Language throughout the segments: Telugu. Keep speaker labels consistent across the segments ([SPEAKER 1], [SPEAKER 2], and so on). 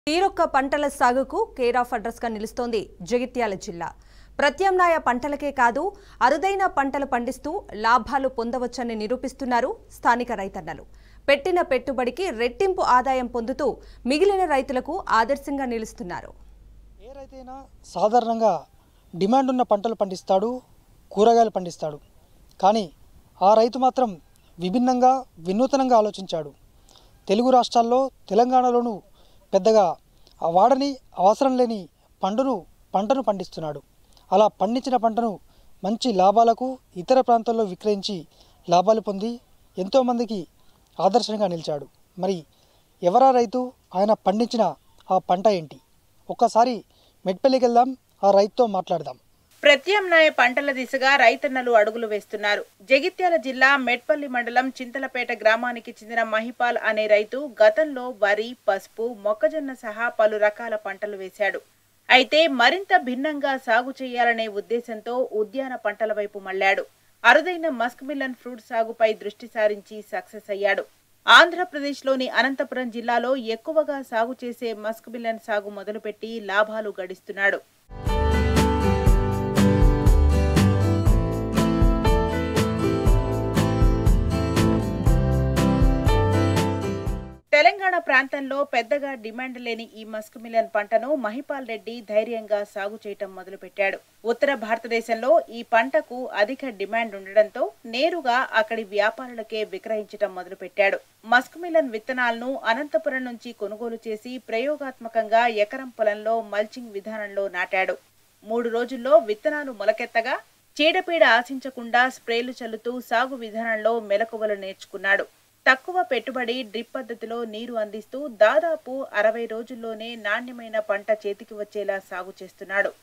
[SPEAKER 1] తీరొక్క పంటల సాగుకు కేర్ ఆఫ్ అడ్రస్గా నిలుస్తోంది జగిత్యాల జిల్లా ప్రత్యామ్నాయ పంటలకే కాదు అరుదైన పంటలు పండిస్తూ లాభాలు పొందవచ్చని నిరూపిస్తున్నారు స్థానిక రైతన్నలు పెట్టిన పెట్టుబడికి రెట్టింపు ఆదాయం పొందుతూ మిగిలిన రైతులకు ఆదర్శంగా నిలుస్తున్నారు
[SPEAKER 2] ఏ రైతైనా సాధారణంగా డిమాండ్ ఉన్న పంటలు పండిస్తాడు కూరగాయలు పండిస్తాడు కానీ ఆ రైతు మాత్రం విభిన్నంగా వినూతనంగా ఆలోచించాడు తెలుగు రాష్ట్రాల్లో తెలంగాణలోనూ పెద్దగా ఆ వాడని అవసరం లేని పండును పంటను పండిస్తున్నాడు అలా పండించిన పంటను మంచి లాభాలకు ఇతర ప్రాంతాల్లో విక్రయించి లాభాలు పొంది ఎంతోమందికి ఆదర్శంగా నిలిచాడు మరి ఎవరా రైతు ఆయన పండించిన ఆ పంట ఏంటి ఒక్కసారి మెట్పల్లికి వెళ్దాం ఆ రైతుతో మాట్లాడదాం
[SPEAKER 3] ప్రత్యామ్నాయ పంటల దిశగా రైతన్నలు అడుగులు వేస్తున్నారు జగిత్యాల జిల్లా మెట్పల్లి మండలం చింతలపేట గ్రామానికి చెందిన మహిపాల్ అనే రైతు గతంలో వరి పసుపు మొక్కజొన్న సహా పలు రకాల పంటలు వేశాడు అయితే మరింత భిన్నంగా సాగు చేయాలనే ఉద్దేశంతో ఉద్యాన పంటల వైపు మళ్లాడు అరుదైన మస్క్ మిల్లన్ ఫ్రూట్ సాగుపై దృష్టి సారించి సక్సెస్ అయ్యాడు ఆంధ్రప్రదేశ్లోని అనంతపురం జిల్లాలో ఎక్కువగా సాగు చేసే మస్క్ మిల్లన్ సాగు మొదలుపెట్టి లాభాలు గడిస్తున్నాడు తెలంగాణ ప్రాంతంలో పెద్దగా డిమాండ్ లేని ఈ మస్క్ మిలన్ పంటను మహిపాల్ రెడ్డి ధైర్యంగా సాగు చేయటం మొదలుపెట్టాడు ఉత్తర భారతదేశంలో ఈ పంటకు అధిక డిమాండ్ ఉండడంతో నేరుగా అక్కడి వ్యాపారులకే విక్రయించటం మొదలుపెట్టాడు మస్క్ మిలన్ విత్తనాలను అనంతపురం నుంచి కొనుగోలు చేసి ప్రయోగాత్మకంగా ఎకరం పొలంలో మల్చింగ్ విధానంలో నాటాడు మూడు రోజుల్లో విత్తనాలు మొలకెత్తగా చీడపీడ ఆశించకుండా స్ప్రేలు చల్లుతూ సాగు విధానంలో మెలకువలు నేర్చుకున్నాడు తక్కువ పెట్టుబడి డ్రిప్ పద్ధతిలో నీరు అందిస్తూ దాదాపు అరవై రోజుల్లోనే నాణ్యమైన పంట చేతికి వచ్చేలా సాగు చేస్తున్నాడు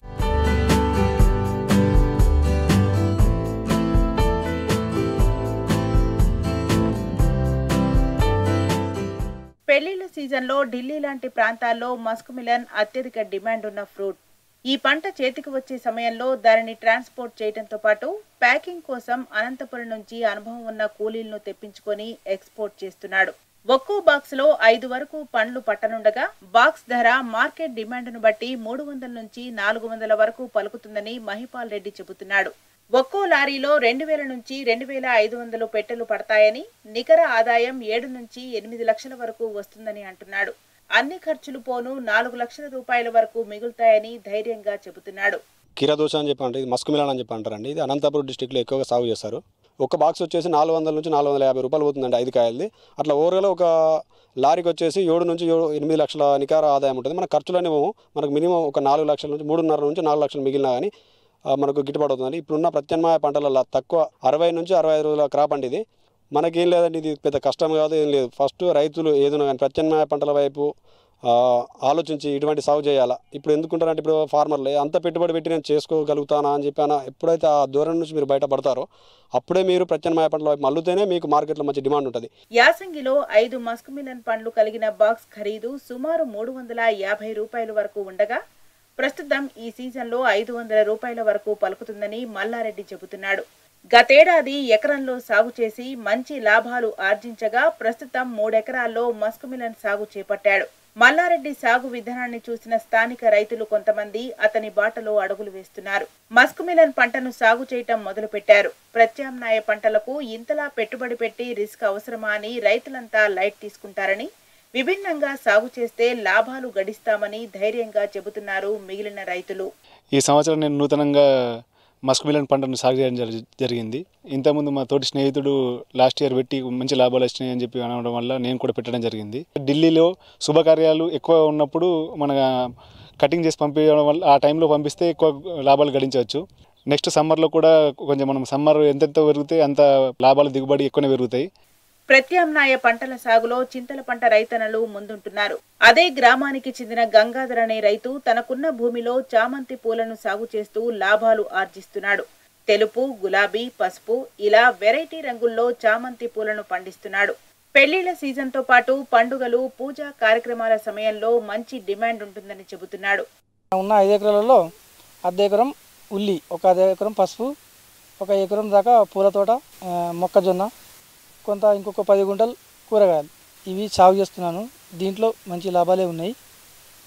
[SPEAKER 3] పెళ్లిళ్ల సీజన్లో ఢిల్లీ లాంటి ప్రాంతాల్లో మస్క్ మిలన్ అత్యధిక డిమాండ్ ఉన్న ఫ్రూట్ ఈ పంట చేతికి వచ్చే సమయంలో దానిని ట్రాన్స్పోర్ట్ చేయడంతో పాటు ప్యాకింగ్ కోసం అనంతపురం నుంచి అనుభవం ఉన్న కూలీలను తెప్పించుకొని ఎక్స్పోర్ట్ చేస్తున్నాడు ఒక్కో బాక్స్ లో ఐదు వరకు పండ్లు పట్టనుండగా బాక్స్ ధర మార్కెట్ డిమాండ్ను బట్టి మూడు వందల నుంచి నాలుగు వందల వరకు పలుకుతుందని మహిపాల్ రెడ్డి చెబుతున్నాడు ఒక్కో లారీలో రెండు వేల నుంచి రెండు వేల ఐదు వందలు పెట్టెలు పడతాయని నికర ఆదాయం ఏడు నుంచి ఎనిమిది లక్షల వరకు వస్తుందని అంటున్నాడు అన్ని ఖర్చులు పోను నాలుగు లక్షల రూపాయల వరకు మిగులుతాయని ధైర్యంగా చెబుతున్నాడు
[SPEAKER 4] కీరదోష అని చెప్పి అంటే ఇది మస్క్ మిలాన్ అని చెప్పి అంటారండి ఇది అనంతపురం డిస్టిక్లో ఎక్కువగా సాగు చేస్తారు ఒక బాక్స్ వచ్చేసి నాలుగు వందల నుంచి నాలుగు వందల యాభై రూపాయలు పోతుందండి ఐదు కాయలది అట్లా ఓవర్గా ఒక లారీకి వచ్చేసి ఏడు నుంచి ఏడు ఎనిమిది లక్షల నికార ఆదాయం ఉంటుంది మన ఖర్చులు అనేవి మనకు మినిమం ఒక నాలుగు లక్షల నుంచి మూడున్నర నుంచి నాలుగు లక్షలు మిగిలినా కానీ ఆ, మనకు గిట్టుబాటు అవుతుందండి ఇప్పుడున్న ప్రత్యామ్నాయ పంటలలో తక్కువ అరవై నుంచి అరవై ఐదు రోజుల క్రాప్ అండి ఇది మనకేం లేదండి ఇది పెద్ద కష్టం కాదు ఏం లేదు ఫస్ట్ రైతులు ఏదైనా కానీ ప్రత్యామ్నాయ పంటల వైపు ఆ, ఆలోచించి ఇటువంటి సాగు చేయాలా ఇప్పుడు ఎందుకుంటారంటే ఇప్పుడు ఫార్మర్లు అంత పెట్టుబడి పెట్టి నేను చేసుకోగలుగుతానా అని చెప్పి అన్న ఎప్పుడైతే ఆ దూరం నుంచి మీరు బయటపడతారో అప్పుడే మీరు ప్రత్యామ్నాయ పంటల వైపు మళ్ళుతేనే మీకు మార్కెట్లో మంచి డిమాండ్ ఉంటుంది
[SPEAKER 3] యాసంగిలో ఐదు మస్క్ మిలన్ పండ్లు కలిగిన బాక్స్ ఖరీదు సుమారు మూడు వందల యాభై రూపాయల వరకు ఉండగా ప్రస్తుతం ఈ సీజన్లో ఐదు వందల రూపాయల వరకు పలుకుతుందని మల్లారెడ్డి చెబుతున్నాడు గతేడాది ఎకరంలో సాగు చేసి మంచి లాభాలు ఆర్జించగా ప్రస్తుతం మూడెకరాల్లో మస్క్ మిలన్ సాగు చేపట్టాడు మల్లారెడ్డి సాగు విధానాన్ని చూసిన స్థానిక రైతులు కొంతమంది అతని బాటలో అడుగులు వేస్తున్నారు మస్క్ మిలన్ పంటను సాగు చేయటం మొదలుపెట్టారు ప్రత్యామ్నాయ పంటలకు ఇంతలా పెట్టుబడి పెట్టి రిస్క్ అవసరమా అని రైతులంతా లైట్ తీసుకుంటారని విభిన్నంగా సాగు చేస్తే లాభాలు గడిస్తామని ధైర్యంగా చెబుతున్నారు మిగిలిన రైతులు
[SPEAKER 5] ఈ సంవత్సరం నేను నూతనంగా మస్క్ మిలన్ పంటను సాగు చేయడం జరి- జరిగింది ఇంతకుముందు మా తోటి స్నేహితుడు లాస్ట్ ఇయర్ పెట్టి మంచి లాభాలు వచ్చినాయి అని చెప్పి అనడం వల్ల నేను కూడా పెట్టడం జరిగింది ఢిల్లీలో శుభకార్యాలు ఎక్కువ ఉన్నప్పుడు మన కటింగ్ చేసి పంపించడం వల్ల ఆ టైంలో పంపిస్తే ఎక్కువ లాభాలు గడించవచ్చు నెక్స్ట్ సమ్మర్లో కూడా కొంచెం మనం సమ్మర్ ఎంతెంత పెరిగితే అంత లాభాలు దిగుబడి ఎక్కువనే పెరుగుతాయి
[SPEAKER 3] ప్రత్యామ్నాయ పంటల సాగులో చింతల పంట రైతన్నలు ముందుంటున్నారు అదే గ్రామానికి చెందిన గంగాధర్ అనే రైతు తనకున్న భూమిలో చామంతి పూలను సాగు చేస్తూ లాభాలు ఆర్జిస్తున్నాడు తెలుపు గులాబీ పసుపు ఇలా వెరైటీ రంగుల్లో చామంతి పూలను పండిస్తున్నాడు పెళ్లిళ్ల సీజన్తో పాటు పండుగలు పూజా కార్యక్రమాల సమయంలో మంచి డిమాండ్ ఉంటుందని చెబుతున్నాడు
[SPEAKER 2] ఉన్న ఐదు ఎకరాలలో అర్ధ ఎకరం ఉల్లి ఒక అర్ధ ఎకరం పసుపు ఒక ఎకరం దాకా పూల తోట ఆ, మొక్కజొన్న కొంత ఇంకొక పది గుంటలు కూరగాయలు ఇవి సాగు చేస్తున్నాను దీంట్లో మంచి లాభాలే ఉన్నాయి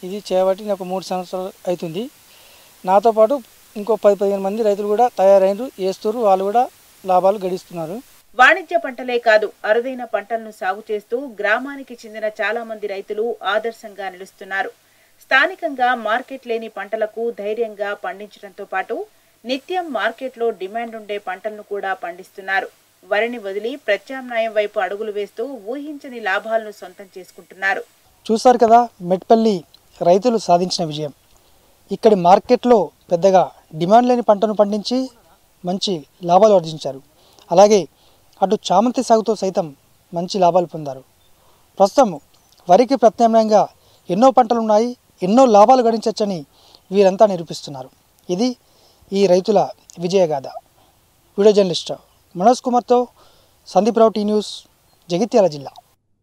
[SPEAKER 2] ఇది చేయబట్టి నాకు మూడు సంవత్సరాలు అవుతుంది నాతో పాటు ఇంకో పది పదిహేను మంది రైతులు కూడా తయారైనరు వేస్తున్నారు వాళ్ళు కూడా లాభాలు గడిస్తున్నారు
[SPEAKER 3] వాణిజ్య పంటలే కాదు అరుదైన పంటలను సాగు చేస్తూ గ్రామానికి చెందిన చాలా మంది రైతులు ఆదర్శంగా నిలుస్తున్నారు స్థానికంగా మార్కెట్ లేని పంటలకు ధైర్యంగా పండించడంతో పాటు నిత్యం మార్కెట్లో డిమాండ్ ఉండే పంటలను కూడా పండిస్తున్నారు వరిని వదిలి ప్రత్యామ్నాయం వైపు అడుగులు వేస్తూ ఊహించని లాభాలను సొంతం చేసుకుంటున్నారు
[SPEAKER 2] చూశారు కదా మెట్పల్లి రైతులు సాధించిన విజయం ఇక్కడి మార్కెట్లో పెద్దగా డిమాండ్ లేని పంటను పండించి మంచి లాభాలు ఆర్జించారు అలాగే అటు చామంతి సాగుతో సైతం మంచి లాభాలు పొందారు ప్రస్తుతం వరికి ప్రత్యామ్నాయంగా ఎన్నో పంటలు ఉన్నాయి ఎన్నో లాభాలు గడించవచ్చని వీరంతా నిరూపిస్తున్నారు ఇది ఈ రైతుల విజయగాథ వీడియో జర్నలిస్ట్ మనోజ్ కుమార్తో సందీప్ రావు టీ న్యూస్ జగిత్యాల జిల్లా